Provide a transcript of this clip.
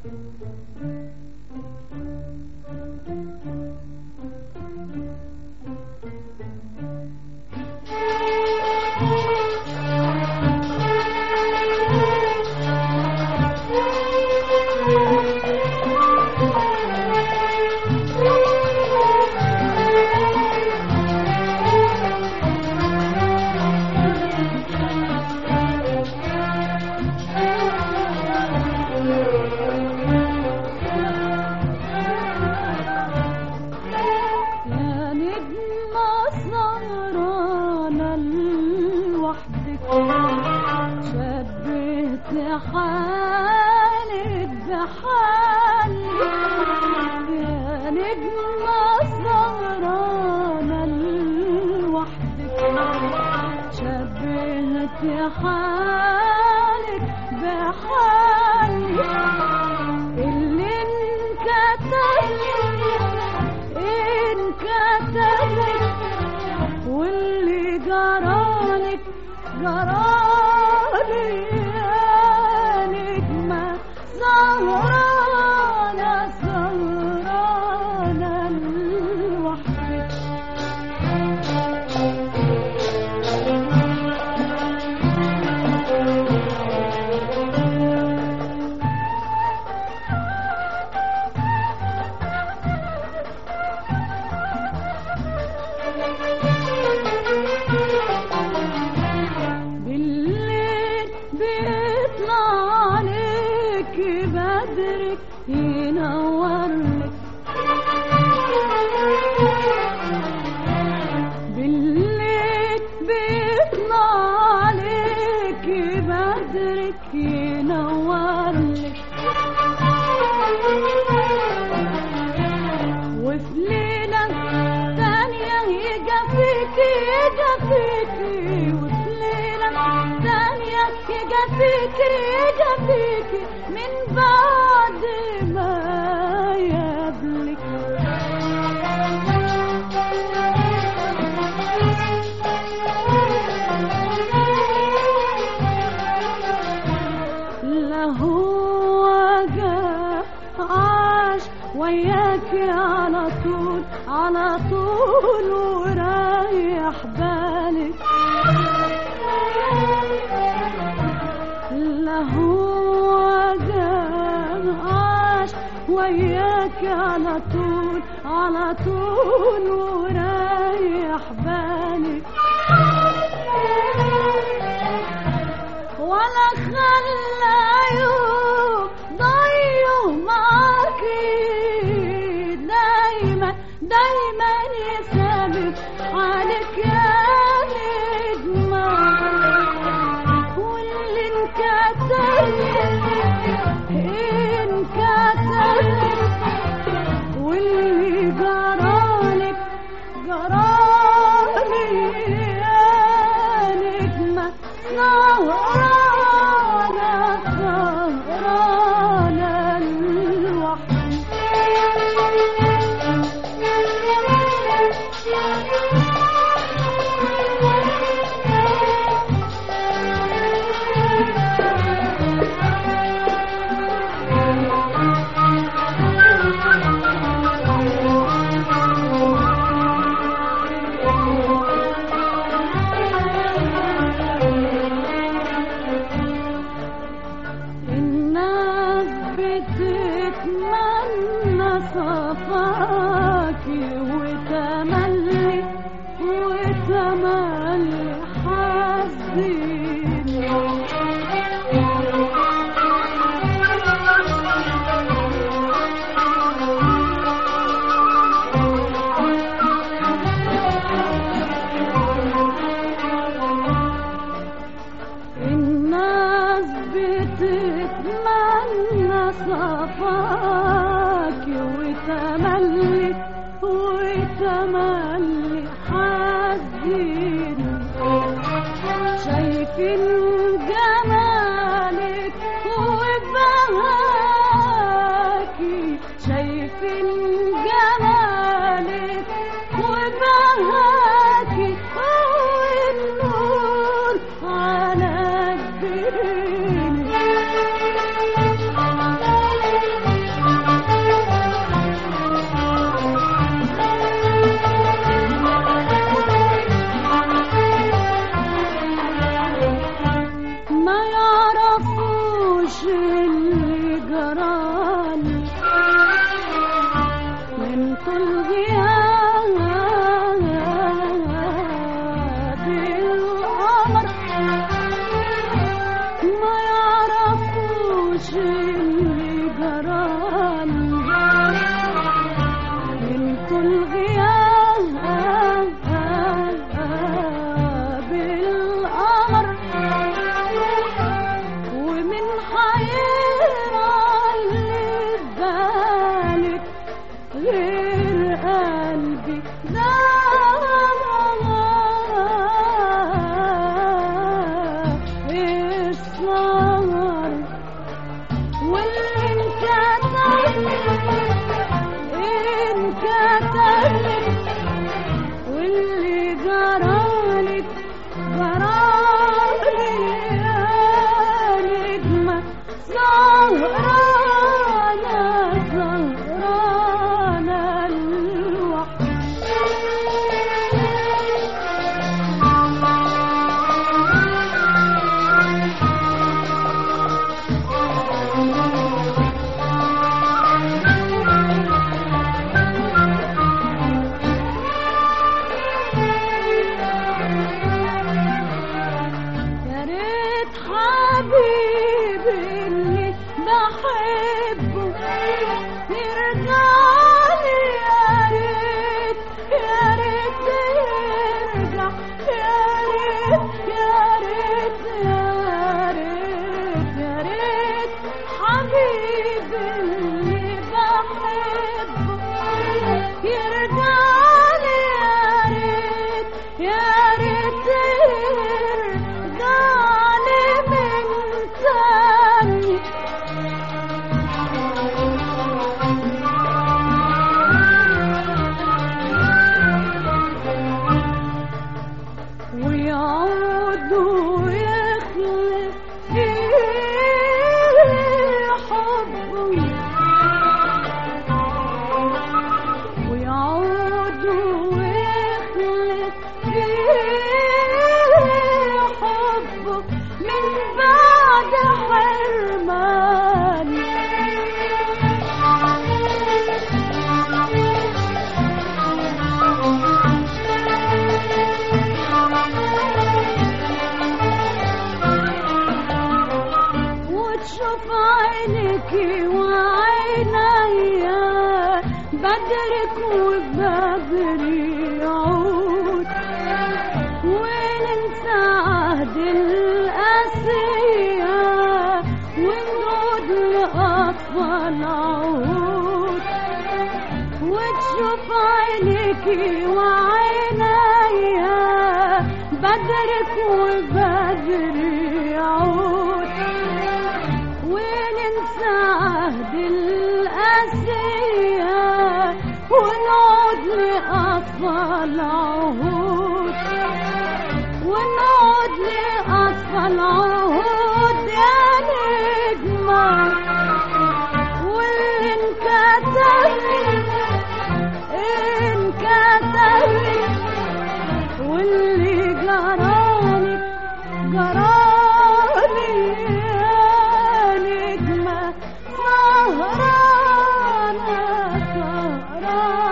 يا نجمة سهرانة لوحدك شبهت حالك بحالي يا نجمة سهرانة لوحدك شبهت حالك بحالي اللي انكتب انكتبت واللي جرالك جرالي يا نجمة سهرانة سهرانة لوحدك بالليل بيطلع عليك بدرك ينورلك بالليل بيطلع عليك بدرك ينورلك وفي ليلة تانية يجا فيكي يجا فيكي وفي ليلة تانية يجا فيكي يجا فيكي من بعد ما يبلك لا هو جا عاش وياك على طول على طول ورايح بالك لا هو جا عاش وياك على طول على طول ورايح بالك ولا خلى يوم ضيه معاكي دايما دايما يسابق عليك يا نجمة واللي انكتب انكتب واللي جرالك جرالي يا نجمة سهرانة سهرانة الناس بتتمنى صفاكي وتملي وتملي حزين الناس بتتمنى صفاكي وتملي وتملي حزين شايفين جمالك وبهاكي شايفين جمالك وبهاكي والنور على الدين بدرك وبدري يعود وننسى عهد القاسية ونعود لأطفال عهود وتشوف عينيكي وعينيا بدرك وبدري يعود وننسى عهد القاسية ونعود لأطفال عهود ونعود لأطفال عهود يا نجمة واللي انكتب انكتب واللي جرالي جرالي يا نجمة سهرانة سهرانة